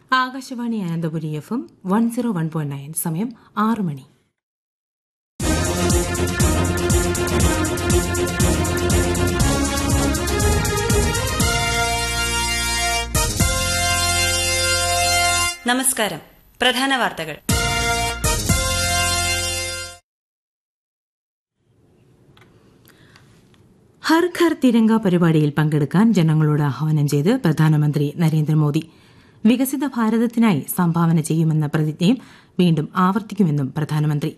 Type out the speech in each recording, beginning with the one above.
Akashvani Ananthapuri F M one zero one point nine സമയം ആറ് മണി നമസ്കാരം പ്രധാന വാർത്തകൾ ഹർ ഘർ തിരങ്ക പരിപാടിയിൽ പങ്കെടുക്കാൻ ജനങ്ങളോട് ആഹ്വാനം ചെയ്ത് പ്രധാനമന്ത്രി നരേന്ദ്രമോദി വികസിത ഭാരതത്തിനായി സംഭാവന ചെയ്യുമെന്ന പ്രതിജ്ഞയും വീണ്ടും ആവർത്തിക്കുമെന്നും പ്രധാനമന്ത്രി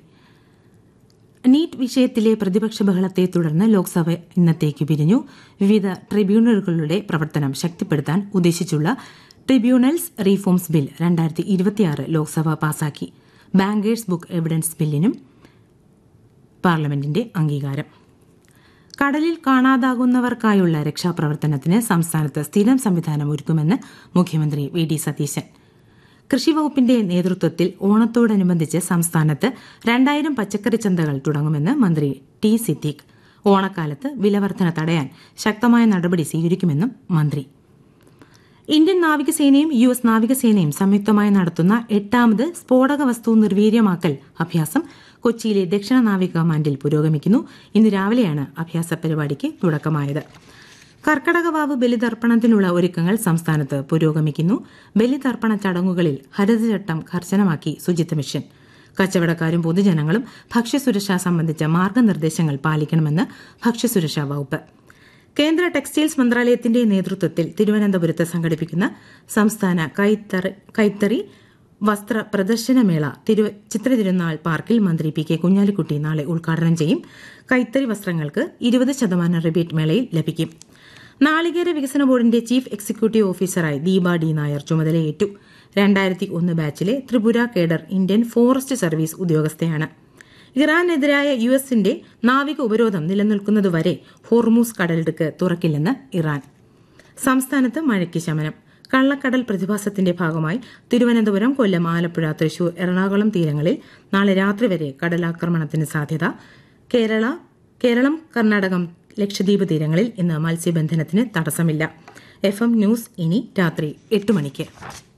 നീറ്റ് വിഷയത്തിലെ പ്രതിപക്ഷ ബഹളത്തെ തുടർന്ന് ലോക്സഭ ഇന്നത്തേക്ക് പിരിഞ്ഞു വിവിധ ട്രിബ്യൂണലുകളുടെ പ്രവർത്തനം ശക്തിപ്പെടുത്താൻ ഉദ്ദേശിച്ചുള്ള ട്രിബ്യൂണൽസ് റീഫോംസ് ബിൽ രണ്ടായിരത്തി ഇരുപത്തിയാറ് ലോക്സഭ പാസാക്കി ബാങ്കേഴ്സ് ബുക്ക് എവിഡൻസ് ബില്ലിനും പാർലമെന്റിന്റെ അംഗീകാരം കടലിൽ കാണാതാകുന്നവർക്കായുള്ള രക്ഷാപ്രവർത്തനത്തിന് സംസ്ഥാനത്ത് സ്ഥിരം സംവിധാനം ഒരുക്കുമെന്ന് മുഖ്യമന്ത്രി വി ഡി സതീശൻ കൃഷിവകുപ്പിന്റെ നേതൃത്വത്തിൽ ഓണത്തോടനുബന്ധിച്ച് സംസ്ഥാനത്ത് രണ്ടായിരം പച്ചക്കറി ചന്തകൾ തുടങ്ങുമെന്ന് മന്ത്രി ടി സിദ്ദീഖ് ഓണക്കാലത്ത് വിലവർധന തടയാൻ ശക്തമായ നടപടി സ്വീകരിക്കുമെന്നും മന്ത്രി ഇന്ത്യൻ നാവികസേനയും യു എസ് നാവികസേനയും സംയുക്തമായി നടത്തുന്ന എട്ടാമത് സ്ഫോടക വസ്തു നിർവീര്യമാക്കൽ അഭ്യാസം കൊച്ചിയിലെ ദക്ഷിണ നാവിക കമാൻഡിൽ പുരോഗമിക്കുന്നു ഇന്ന് രാവിലെയാണ് അഭ്യാസ പരിപാടിക്ക് തുടക്കമായത് കർക്കടകവാവ് ബലിതർപ്പണത്തിനുള്ള ഒരുക്കങ്ങൾ സംസ്ഥാനത്ത് പുരോഗമിക്കുന്നു ബലിതർപ്പണ ചടങ്ങുകളിൽ ഹരിതചട്ടം കർശനമാക്കി ശുചിത്വ മിഷൻ കച്ചവടക്കാരും പൊതുജനങ്ങളും ഭക്ഷ്യസുരക്ഷ സംബന്ധിച്ച മാർഗനിർദ്ദേശങ്ങൾ പാലിക്കണമെന്ന് ഭക്ഷ്യസുരക്ഷാ വകുപ്പ് കേന്ദ്ര ടെക്സ്റ്റൈൽസ് മന്ത്രാലയത്തിന്റെ നേതൃത്വത്തിൽ തിരുവനന്തപുരത്ത് സംഘടിപ്പിക്കുന്ന സംസ്ഥാന കൈത്തറി കൈത്തറി വസ്ത്ര പ്രദർശനമേള തിരു ചിത്രതിരുനാൾ പാർക്കിൽ മന്ത്രി പി കെ കുഞ്ഞാലിക്കുട്ടി നാളെ ഉദ്ഘാടനം ചെയ്യും കൈത്തറി വസ്ത്രങ്ങൾക്ക് ഇരുപത് ശതമാനം റിബേറ്റ് മേളയിൽ ലഭിക്കും നാളികേര വികസന ബോർഡിന്റെ ചീഫ് എക്സിക്യൂട്ടീവ് ഓഫീസറായി ദീപ ഡി നായർ ചുമതലയേറ്റു രണ്ടായിരത്തി ഒന്ന് ബാച്ചിലെ Tripura cadre Indian forest service ഉദ്യോഗസ്ഥയാണ് ഇറാനെതിരായ യു എസിന്റെ നാവിക ഉപരോധം നിലനിൽക്കുന്നതുവരെ ഹോർമൂസ് കടലിടുക്ക് തുറക്കില്ലെന്ന് ഇറാൻ സംസ്ഥാനത്ത് മഴയ്ക്ക് ശമനം കള്ളക്കടൽ പ്രതിഭാസത്തിന്റെ ഭാഗമായി തിരുവനന്തപുരം കൊല്ലം ആലപ്പുഴ തൃശൂർ എറണാകുളം തീരങ്ങളിൽ നാളെ രാത്രി വരെ കടലാക്രമണത്തിന് സാധ്യത കേരള കേരളം കർണാടകം ലക്ഷദ്വീപ് തീരങ്ങളിൽ ഇന്ന് മത്സ്യബന്ധനത്തിന് തടസ്സമില്ല എഫ് എം ന്യൂസ് ഇനി രാത്രി എട്ട് മണിക്ക്